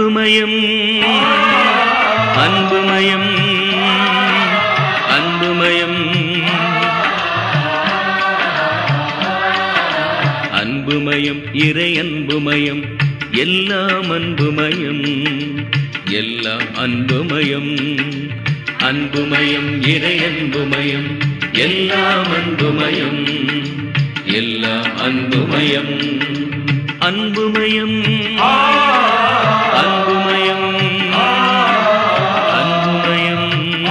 அன்புமயம் அன்புமயம் அன்புமயம் அன்புமயம் இறை அன்புமயம் எல்லாம் அன்புமயம் எல்லாம் அன்புமயம் அன்புமயம் இறை அன்புமயம் எல்லாம் அன்புமயம் எல்லாம் அன்புமயம் அன்புமயம் அன்புமயம் அன்புமயம்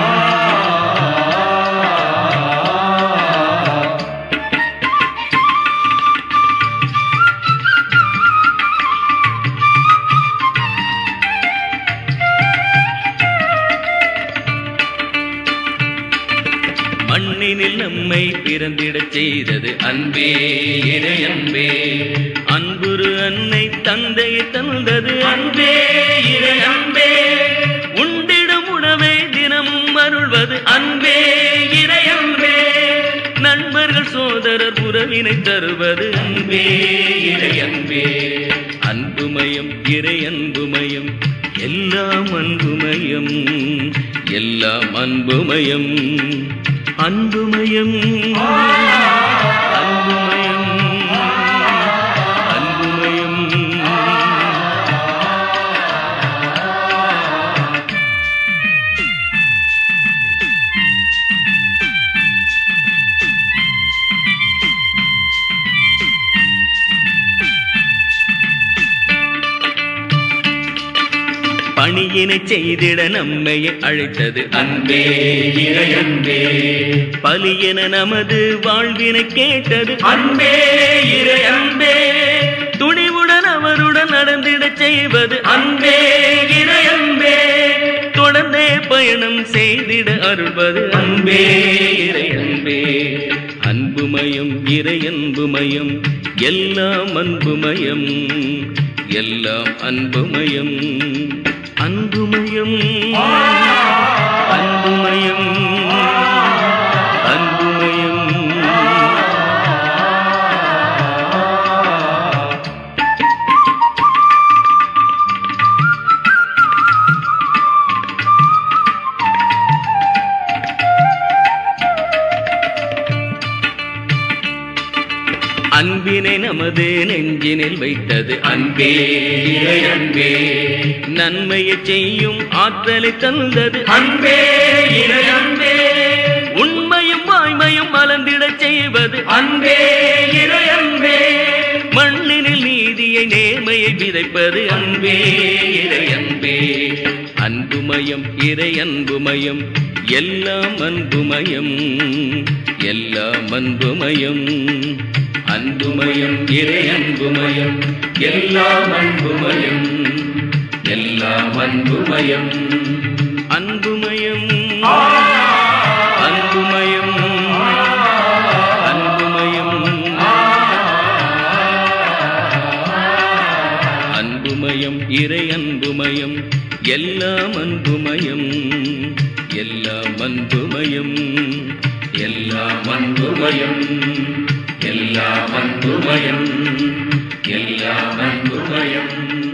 மண்ணினில் நம்மை பிறந்திடச் செய்தது அன்பே இறை அன்பே அன்புரு அன்னை தந்தையை தந்தது அன்பே இறை அன்பே உண்டிடும் உணவை தினமும் அருள்வது அன்பே இறை அன்பே நண்பர்கள் சோதரர் உறவினை தருவது அன்பே இறை அன்பே அன்புமயம் இறை அன்புமயம் எல்லாம் அன்புமயம் எல்லாம் அன்புமயம் அன்புமயம் அன்புமயம் அன்புமயம் பணியினை செய்திட நம்மையை அழைத்தது அன்பே இறையன்பே பலியென நமது வாழ்வினை கேட்டது அன்பே இறையன்பே துணிவுடன் அவருடன் நடந்திடச் செய்வது அன்பே இறையன்பே தொடர்ந்தே பயணம் செய்திட அருள்வது அன்பே இறையன்பே அன்புமயம் இறையன்புமயம் எல்லாம் அன்புமயம் எல்லாம் அன்புமயம் அன்புமயம் அன்புமயம் அன்புமயம் அன்பினை நமது நெஞ்சினில் வைத்தது அன்பே இறை அன்பே நன்மையை செய்யும் ஆற்றலை தந்தது அன்பே இறை அன்பே உண்மையும் வாய்மையும் மலர்ந்திடச் செய்வது அன்பே இறை அன்பே மண்ணினில் நீதியை நேர்மையை விதைப்பது அன்பே இறை அன்பே அன்புமயம் இறை அன்புமயம் எல்லாம் அன்புமயம் எல்லாம் அன்புமயம் அன்புமயம் இறை அன்புமயம் எல்லாம் அன்புமயம் எல்லாம் அன்புமயம் அன்புமயம் அன்புமயம் அன்புமயம் அன்புமயம் இறை அன்புமயம் எல்லாம் அன்புமயம் எல்லாம் அன்புமயம் எல்லாம் அன்புமயம் எல்லாம் அன்புமயம் எல்லாம் அன்புமயம்